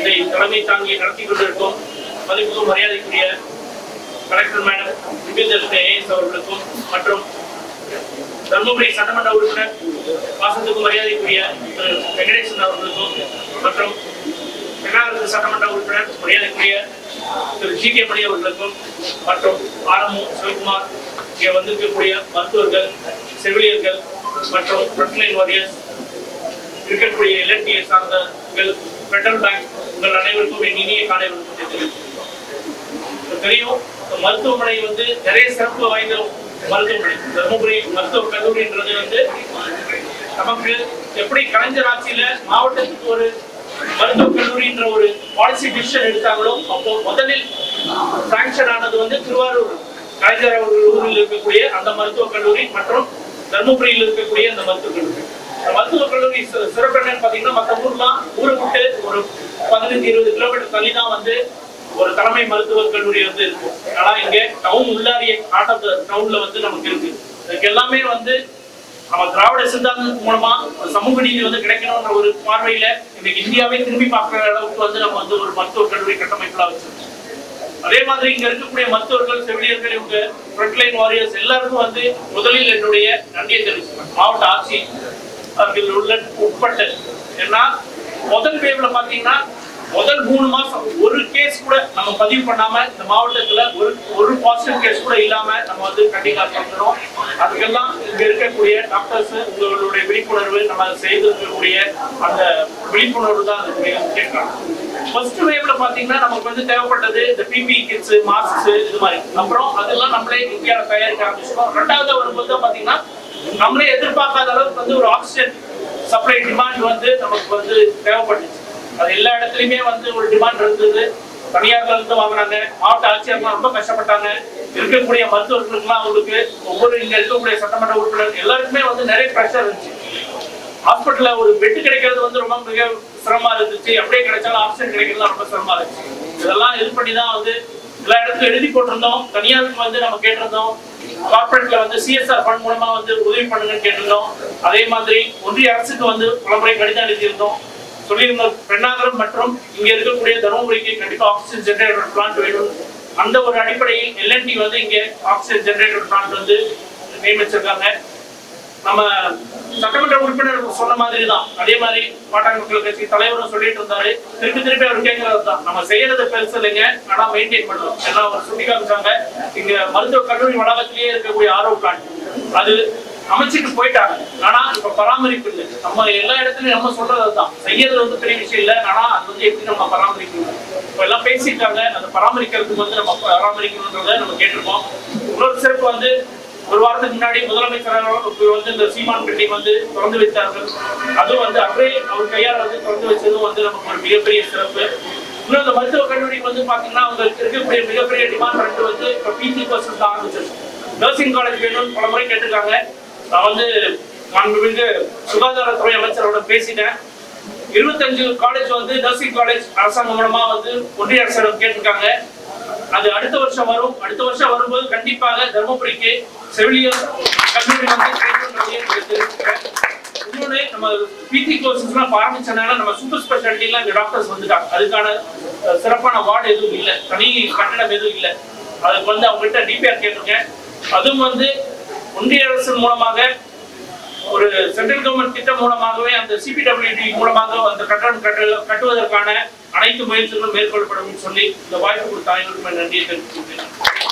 இதை தலைமை தாங்கி நடத்தி கொண்டிருக்கும் மதிப்புக்கு மரியாதைக்குரிய கலெக்டர் மேடம் விபிந்தர் ஏஎஸ் அவர்களுக்கும் மற்றும் தர்மபுரி சட்டமன்ற உறுப்பினர் பாசத்துக்கு மரியாதைக்குரிய திரு வெங்கடேசன் அவர்களுக்கும் மற்றும் தென்னாகரத்து சட்டமன்ற உறுப்பினர் மரியாதைக்குரிய திரு ஜி கே மணி அவர்களுக்கும் மற்றும் ஆரம்பு சிவகுமார் இங்கே வந்திருக்கக்கூடிய மருத்துவர்கள் செவிலியர்கள் மற்றும் ஃப்ரண்ட்லைன் வாரியர்ஸ் இருக்கக்கூடிய இலக்கிய சார்ந்தவர்கள் பெட்ரோல் பேங்க் உங்கள் அனைவருக்கும் என் இனிய காலை வணக்கத்தை தெரிவித்துக் கொள்கிறேன். தெரியும் இந்த மருத்துவமனை வந்து நிறைய சிறப்பு வாய்ந்த மருத்துவமனை தருமபுரி மருத்துவ கல்லூரின்றது வந்து நமக்கு எப்படி கலைஞர் ஆட்சியில மாவட்டத்துக்கு ஒரு மருத்துவக் கல்லூரின்ற ஒரு பாலிசி டிசிஷன் எடுத்தாங்களோ அப்போ முதலில் சாங்ஷன் ஆனது வந்து திருவாரூர் கலைஞர் அவர்கள் ஊரில் இருக்கக்கூடிய அந்த மருத்துவக் கல்லூரி மற்றும் தருமபுரியில் இருக்கக்கூடிய அந்த மருத்துவக் கல்லூரி இந்த மருத்துவக் கல்லூரி சி- சிறப்பு என்னன்னு பாத்தீங்கன்னா மற்ற ஊர்லாம் ஊரை விட்டு ஒரு பதினஞ்சு இருபது கிலோமீட்டர் தள்ளி தான் வந்து ஒரு தலைமை மருத்துவக் கல்லூரி வந்து இருக்கும் ஆனா இங்க டவுன் உள்ளாரிய ஆட் ஆஃப் டவுன்ல வந்து நமக்கு இருக்கு இதுக்கு எல்லாமே வந்து நம்ம திராவிட சித்தாந்தம் மூலமா ஒரு சமூக நீதி வந்து கிடைக்கணும்ன்ற ஒரு பார்வையில இன்னைக்கு இந்தியாவே திரும்பி பார்க்கிற அளவுக்கு வந்து நம்ம வந்து ஒரு மருத்துவக் கல்லூரி கட்டமைப்புல வச்சிருக்கோம் அதே மாதிரி இங்க இருக்கக்கூடிய மருத்துவர்கள் செவிலியர்கள் இவங்க ஃப்ரண்ட்லைன் வாரியர்ஸ் எல்லாருக்கும் வந்து முதலில் என்னுடைய நன்றியை தெரிவிச்சுக்கிறேன் மாவட்ட ஆட்சி அவர்கள் உள்ள உட்பட்டு ஏன்னா முதல் வேவ்ல பாத்தீங்கன்னா முதல் மூணு மாசம் ஒரு கேஸ் கூட நம்ம பதிவு பண்ணாம இந்த மாவட்டத்துல ஒரு ஒரு பாசிட்டிவ் கேஸ் கூட இல்லாம நம்ம வந்து கண்டிப்பா சொல்றோம் அதுக்கெல்லாம் இங்க இருக்கக்கூடிய டாக்டர்ஸ் உங்களுடைய விழிப்புணர்வு நம்ம செய்திருக்கக்கூடிய அந்த விழிப்புணர்வு தான் அதுக்கு மிக முக்கிய காரணம் ஃபர்ஸ்ட் வேவ்ல பாத்தீங்கன்னா நமக்கு வந்து தேவைப்பட்டது இந்த பிபி கிட்ஸ் மாஸ்க் இது மாதிரி அப்புறம் அதெல்லாம் நம்மளே இந்தியாவில தயாரிக்க ஆரம்பிச்சிட்டோம் ரெண்டாவது வரும்போது தான் பாத்தீங்கன்னா நம்மளே எதிர்பார்க்காத அளவுக்கு வந்து ஒரு ஆக்சிஜன் சப்ளை டிமாண்ட் வந்து நமக்கு வந்து தேவைப்பட்டுச்சு அது எல்லா இடத்துலயுமே வந்து ஒரு டிமாண்ட் இருந்தது தனியார்ல இருந்து வாங்குனாங்க மாவட்ட ஆட்சியர்லாம் ரொம்ப கஷ்டப்பட்டாங்க இருக்கக்கூடிய மருத்துவர்களுக்குலாம் அவங்களுக்கு ஒவ்வொரு இங்க இருக்கக்கூடிய சட்டமன்ற உறுப்பினர் எல்லாருக்குமே வந்து நிறைய ப்ரெஷர் இருந்துச்சு ஹாஸ்பிட்டல்ல ஒரு பெட் கிடைக்கிறது வந்து ரொம்ப மிக சிரமமா இருந்துச்சு அப்படியே கிடைச்சாலும் ஆக்சிஜன் கிடைக்கிறது ரொம்ப சிரமமா இருந்துச்சு இதெல்லாம் இது பண்ணி தான் வந்து எல்லா இடத்துலயும் எழுதி போட்டிருந்தோம் தனியாருக்கு வந்து நம்ம கேட்டிருந்தோம் கார்பரேட்ல வந்து சிஎஸ்ஆர் ஃபண்ட் மூலமா வந்து உதவி பண்ணுங்கன்னு கேட்டிருந்தோம் அதே மாதிரி ஒன்றிய அரசுக்கு வந்து பலமுறை கடிதம் எழுதியிருந்தோம் சொல்லியிருந்தோம் பெண்ணாகரம் மற்றும் இங்க இருக்கக்கூடிய தருமபுரிக்கு கண்டிப்பா ஆக்சிஜன் ஜெனரேட்டர் பிளான்ட் வேணும் அந்த ஒரு அடிப்படையில் எல்என்டி வந்து இங்க ஆக்சிஜன் ஜெனரேட்டர் பிளான்ட் வந்து நியமிச்சிருக்காங்க நம்ம சட்டமன்ற உறுப்பினர் சொன்ன மாதிரி தான் அதே மாதிரி பாட்டாளி மக்கள் கட்சி தலைவரும் சொல்லிட்டு இருந்தாரு திருப்பி திருப்பி அவர் கேட்கறது தான் நம்ம செய்யறது பெருசு இல்லைங்க ஆனா மெயின்டைன் பண்றோம் எல்லாம் அவர் சுட்டி காமிச்சாங்க இங்க மருத்துவ கல்லூரி வளாகத்திலேயே இருக்கக்கூடிய ஆரோ பிளான்ட் அது அமைச்சிட்டு போயிட்டாங்க ஆனா இப்ப பராமரிப்பு இல்லை நம்ம எல்லா இடத்துலயும் நம்ம சொல்றது தான் செய்யறது வந்து பெரிய விஷயம் இல்லை ஆனா அது வந்து எப்படி நம்ம பராமரிக்கணும் இப்ப எல்லாம் பேசிட்டாங்க அதை பராமரிக்கிறதுக்கு வந்து நம்ம பராமரிக்கணுன்றத நம்ம கேட்டிருக்கோம் இன்னொரு சிறப்பு வந்து ஒரு வாரத்துக்கு முன்னாடி முதலமைச்சர் அவர்கள் வந்து இந்த சீமான் பில்டிங் வந்து திறந்து வைத்தார்கள் அதுவும் வந்து அப்படியே அவர் கையால் வந்து திறந்து வச்சதும் வந்து நமக்கு ஒரு மிகப்பெரிய சிறப்பு இன்னும் இந்த மருத்துவக் கல்லூரிக்கு வந்து பாத்தீங்கன்னா அவங்களுக்கு இருக்கக்கூடிய மிகப்பெரிய டிமாண்ட் வந்து இப்போ பிஜி கோர்சஸ் தான் ஆரம்பிச்சிருக்கு நர்சிங் காலேஜ் வேணும்னு பல முறை கேட்டிருக்காங்க நான் வந்து மாண்புமிகு சுகாதாரத்துறை அமைச்சரோட பேசிட்டேன் இருபத்தஞ்சு காலேஜ் வந்து நர்சிங் காலேஜ் அரசாங்கம் மூலமா வந்து ஒன்றிய அரசிடம் கேட்டிருக்காங்க அது அடுத்த வருஷம் வரும் அடுத்த வருஷம் வரும்போது கண்டிப்பாக தருமபுரிக்கு செவிலியர் கல்லூரி வந்து கிடைக்கும்ன்றதையும் உங்களுக்கு தெரிவிச்சுக்கிறேன். இன்னொன்னு நம்ம பிடி கோர்சஸ்லாம் இப்ப ஆரம்பிச்சனால நம்ம சூப்பர் ஸ்பெஷாலிட்டிலாம் இங்க டாக்டர்ஸ் வந்துட்டாங்க அதுக்கான அஹ், சிறப்பான வார்டு எதுவும் இல்லை தனி கட்டணம் எதுவும் இல்லை அதுக்கு வந்து அவங்ககிட்ட டிபிஆர் கேட்டிருக்கேன் அதுவும் வந்து ஒன்றிய அரசு மூலமாக ஒரு சென்ட்ரல் கவர்மெண்ட் திட்டம் மூலமாகவே அந்த சிபிடபிள்யூடி மூலமாக அந்த கட்டணம் கட்ட கட்டுவதற்கான அனைத்து முயற்சிகளும் மேற்கொள்ளப்படும் சொல்லி இந்த வாய்ப்பு கொடுத்த அனைவருக்கும் நன்றியை தெரிவித்துக் கொள்கிறேன்